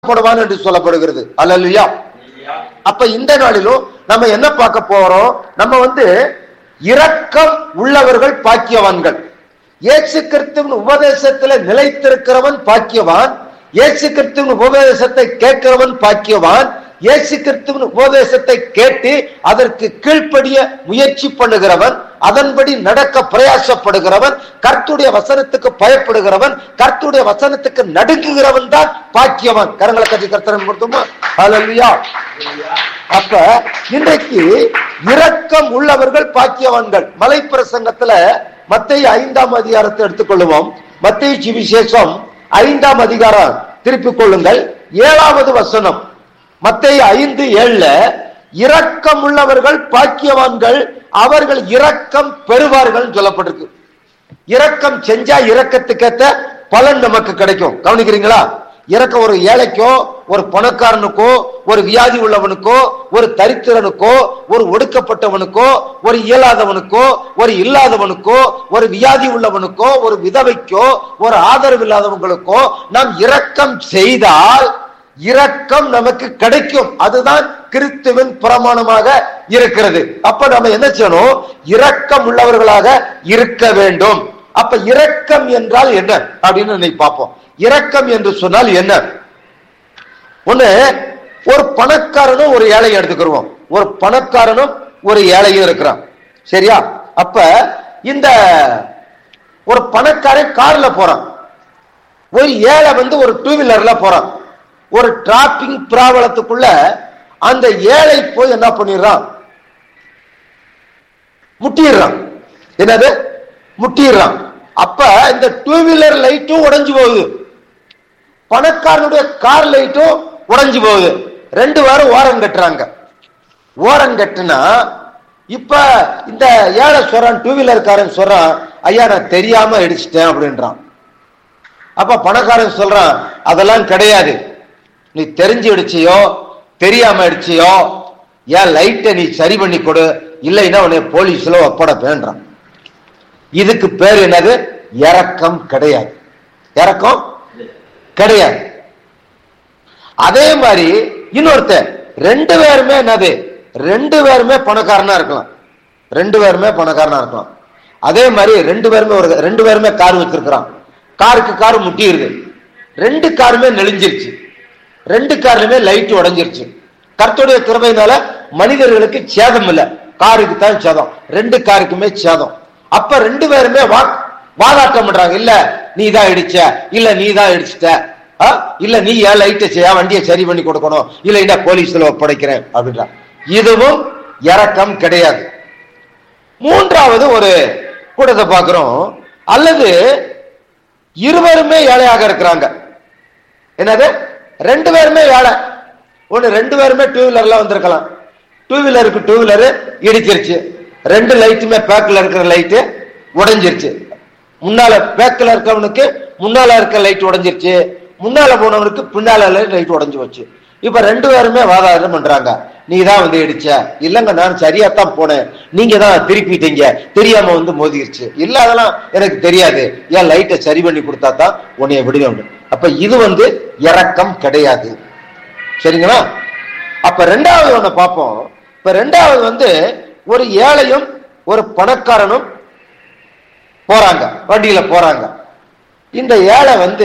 போடுவான் என்று சொல்லப்படுகிறது அல்லல்லையா அப்ப இந்த நாளிலும் நம்ம என்ன பார்க்க போறோம் நம்ம வந்து இரக்கம் உள்ளவர்கள் பாக்கியவான்கள் இயேசு கிறிஸ்துவின் உபதேசத்துல நிலைத்திருக்கிறவன் பாக்கியவான் இயேசு கிறிஸ்துவின் உபதேசத்தை கேட்கிறவன் பாக்கியவான் இயேசு கிறிஸ்துவின் உபதேசத்தை கேட்டு அதற்கு கீழ்ப்படிய முயற்சி பண்ணுகிறவன் அதன்படி நடக்க பிரயாசப்படுகிறவன் கர்த்துடைய வசனத்துக்கு பயப்படுகிறவன் கர்த்துடைய வசனத்துக்கு நடுங்குகிறவன் தான் பாக்கியவான் கரங்களை கட்சி கர்த்தரன் கொடுத்தோமா ஹalleluya அப்ப இன்றைக்கு இரக்கம் உள்ளவர்கள் பாக்கியவான்கள் மலை பிரசங்கத்துல மத்திய ஐந்தாம் அதிகாரத்தை எடுத்துக்கொள்ளுவோம் மத்திய சுவிசேஷம் ஐந்தாம் அதிகாரம் திருப்பிக் கொள்ளுங்கள் ஏழாவது வசனம் மத்திய ஐந்து ஏழுல இரக்கம் உள்ளவர்கள் பாக்கியவான்கள் அவர்கள் இரக்கம் பெறுவார்கள் சொல்லப்பட்டிருக்கு இரக்கம் செஞ்சா இரக்கத்துக்கேத்த பலன் நமக்கு கிடைக்கும் கவனிக்கிறீங்களா இரக்கம் ஒரு ஏழைக்கோ ஒரு பணக்காரனுக்கோ ஒரு வியாதி உள்ளவனுக்கோ ஒரு தரித்திரனுக்கோ ஒரு ஒடுக்கப்பட்டவனுக்கோ ஒரு இயலாதவனுக்கோ ஒரு இல்லாதவனுக்கோ ஒரு வியாதி உள்ளவனுக்கோ ஒரு விதவைக்கோ ஒரு ஆதரவு இல்லாதவங்களுக்கோ நாம் இரக்கம் செய்தால் இரக்கம் நமக்கு கிடைக்கும் அதுதான் கிறிஸ்துவின் பிரமாணமாக இருக்கிறது அப்ப நம்ம என்ன செய்யணும் இரக்கம் உள்ளவர்களாக இருக்க வேண்டும் அப்ப இரக்கம் என்றால் என்ன அப்படின்னு இன்னைக்கு பார்ப்போம் இரக்கம் என்று சொன்னால் என்ன ஒண்ணு ஒரு பணக்காரனும் ஒரு ஏழையும் எடுத்துக்கிறோம் ஒரு பணக்காரனும் ஒரு ஏழையும் இருக்கிறான் சரியா அப்ப இந்த ஒரு பணக்காரன் கார்ல போறான் ஒரு ஏழை வந்து ஒரு டூ வீலர்ல போறான் ஒரு டிராபிக் பிராவலத்துக்குள்ள அந்த ஏழை போய் என்ன பண்ணிடுறான் முட்டிடுறான் என்னது முட்டிடுறான் அப்ப இந்த டூ வீலர் லைட்டும் உடைஞ்சு போகுது பணக்காரனுடைய கார் லைட்டும் உடைஞ்சு போகுது ரெண்டு பேரும் ஓரம் கட்டுறாங்க ஓரம் கட்டுனா இப்ப இந்த ஏழை சொல்றான் டூ வீலர்காரன் சொல்றான் ஐயா நான் தெரியாம இடிச்சிட்டேன் அப்படின்றான் அப்ப பணக்காரன் சொல்றான் அதெல்லாம் கிடையாது நீ தெரிஞ்சு இடிச்சியோ தெரியாம இடிச்சியோ ஏன் லைட்டை நீ சரி பண்ணி கொடு இல்லைன்னா உன்னை போலீஸ்ல ஒப்படைப்பேன்றான் இதுக்கு பேர் என்னது இரக்கம் கிடையாது இரக்கம் கிடையாது அதே மாதிரி இன்னொருத்தர் ரெண்டு பேருமே என்னது ரெண்டு பேருமே பணக்காரனா இருக்கலாம் ரெண்டு பேருமே பணக்காரனா இருக்கலாம் அதே மாதிரி ரெண்டு பேருமே ஒரு ரெண்டு பேருமே கார் வச்சிருக்கிறான் காருக்கு கார் முட்டிடுது ரெண்டு காருமே நெளிஞ்சிருச்சு ரெண்டு கார்லயுமே லைட் உடைஞ்சிருச்சு கர்த்தருடைய கிருபையினால மனிதர்களுக்கு சேதம் இல்ல காருக்கு தான் சேதம் ரெண்டு காருக்குமே சேதம் அப்ப ரெண்டு பேருமே வா வாதாட்டம் பண்றாங்க இல்ல நீ தான் இடிச்ச இல்ல நீ தான் இடிச்சிட்ட ஆ? இல்ல நீ ஏன் லைட்டை செய்ய வண்டியை சரி பண்ணி கொடுக்கணும் இல்ல இந்த போலீஸ்ல ஒப்படைக்கிறேன் அப்படின்றா இதுவும் இரக்கம் கிடையாது மூன்றாவது ஒரு கூட்டத்தை பார்க்கிறோம் அல்லது இருவருமே ஏழையாக இருக்கிறாங்க என்னது ரெண்டு பேருமே ஏழை ஒண்ணு ரெண்டு பேருமே டூ வீலர்ல வந்திருக்கலாம் டூ வீலருக்கு டூ வீலரு இடிச்சிருச்சு ரெண்டு லைட்டுமே பேக்கில் இருக்கிற லைட்டு உடைஞ்சிருச்சு முன்னால பேக்கில் இருக்கவனுக்கு முன்னால இருக்க லைட் உடைஞ்சிருச்சு முன்னால போனவனுக்கு பின்னால லைட் உடைஞ்சு போச்சு இப்ப ரெண்டு பேருமே வாதாடம் பண்றாங்க நீ தான் வந்து இடிச்ச இல்லங்க நான் சரியா தான் போனேன் நீங்க தான் திருப்பிட்டீங்க தெரியாம வந்து மோதிருச்சு இல்ல அதெல்லாம் எனக்கு தெரியாது ஏன் லைட்டை சரி பண்ணி கொடுத்தா தான் உன்னைய விடுவேன் அப்ப இது வந்து இரக்கம் கிடையாது சரிங்களா அப்ப ரெண்டாவது ஒண்ணு பார்ப்போம் இப்ப ரெண்டாவது வந்து ஒரு ஏழையும் ஒரு பணக்காரனும் போறாங்க வண்டியில போறாங்க இந்த ஏழை வந்து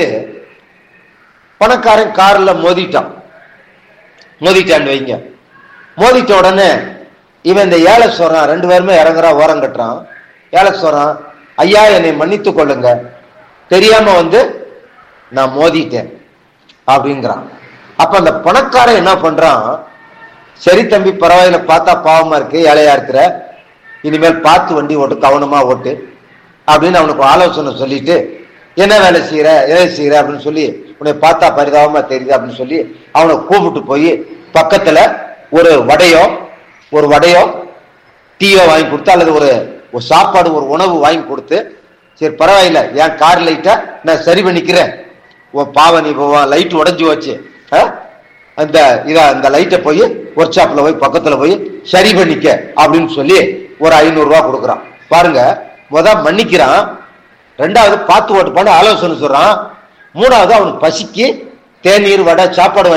பணக்காரன் கார்ல மோதிட்டான் மோதிட்டான்னு வைங்க மோதிட்ட உடனே இவன் இந்த ஏழை சொல்றான் ரெண்டு பேருமே இறங்குறான் ஓரம் கட்டுறான் ஏழை சொல்றான் ஐயா என்னை மன்னித்து கொள்ளுங்க தெரியாம வந்து நான் மோதிட்டேன் அப்படிங்கிறான் அப்ப அந்த பணக்காரன் என்ன பண்றான் சரி தம்பி பரவாயில்ல பார்த்தா பாவமா இருக்கு ஏழையா இருக்கிற இனிமேல் பார்த்து வண்டி ஓட்டு கவனமா ஓட்டு அப்படின்னு அவனுக்கு ஆலோசனை சொல்லிட்டு என்ன வேலை செய்யற எதை செய்யற அப்படின்னு சொல்லி உன்னை பார்த்தா பரிதாபமா தெரியுது அப்படின்னு சொல்லி அவனை கூப்பிட்டு போய் பக்கத்துல ஒரு வடையோ ஒரு வடையோ டீயோ வாங்கி கொடுத்து அல்லது ஒரு ஒரு சாப்பாடு ஒரு உணவு வாங்கி கொடுத்து சரி பரவாயில்ல என் கார் லைட்டை நான் சரி பண்ணிக்கிறேன் உன் பாவ நீ போவான் லைட் உடஞ்சி வச்சு ஆ? அந்த இத அந்த லைட்டை போய் ஒர்க் ஷாப்ல போய் பக்கத்துல போய் சரி பண்ணிக்க அப்படின்னு சொல்லி ஒரு ஐநூறு ரூபாய் கொடுக்குறான் பாருங்க முத மன்னிக்கிறான் ரெண்டாவது பார்த்து ஓட்டுப்பான்னு ஆலோசனை சொல்றான் மூணாவது அவனுக்கு பசிக்கு தேநீர் வடை சாப்பாடு